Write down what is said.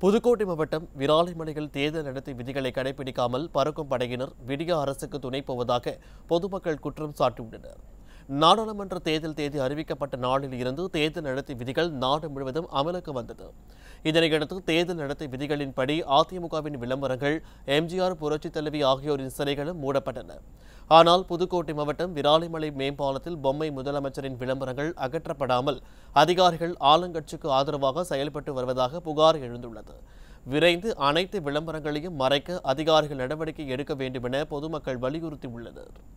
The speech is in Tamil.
புதுக்கோட்டை மாவட்டம் விராலிமலையில் தேர்தல் நடத்தை விதிகளை கடைபிடிக்காமல் பறக்கும் படையினர் விடிய அரசுக்கு துணை போவதாக பொதுமக்கள் குற்றம் சாட்டியுள்ளனர் நாடாளுமன்ற தேர்தல் தேதி அறிவிக்கப்பட்ட நாளில் இருந்து தேர்தல் நடத்தை விதிகள் நாடு முழுவதும் அமலுக்கு வந்தது இதனையடுத்து தேர்தல் நடத்தை விதிகளின்படி அதிமுகவின் விளம்பரங்கள் எம்ஜிஆர் புரட்சித் தலைவி ஆகியோரின் சிலைகளும் மூடப்பட்டன ஆனால் புதுக்கோட்டை மாவட்டம் விராலிமலை மேம்பாலத்தில் பொம்மை முதலமைச்சரின் விளம்பரங்கள் அகற்றப்படாமல் அதிகாரிகள் ஆளுங்கட்சிக்கு ஆதரவாக செயல்பட்டு வருவதாக புகார் எழுந்துள்ளது விரைந்து அனைத்து விளம்பரங்களையும் மறைக்க அதிகாரிகள் நடவடிக்கை எடுக்க வேண்டுமென பொதுமக்கள் வலியுறுத்தியுள்ளனர்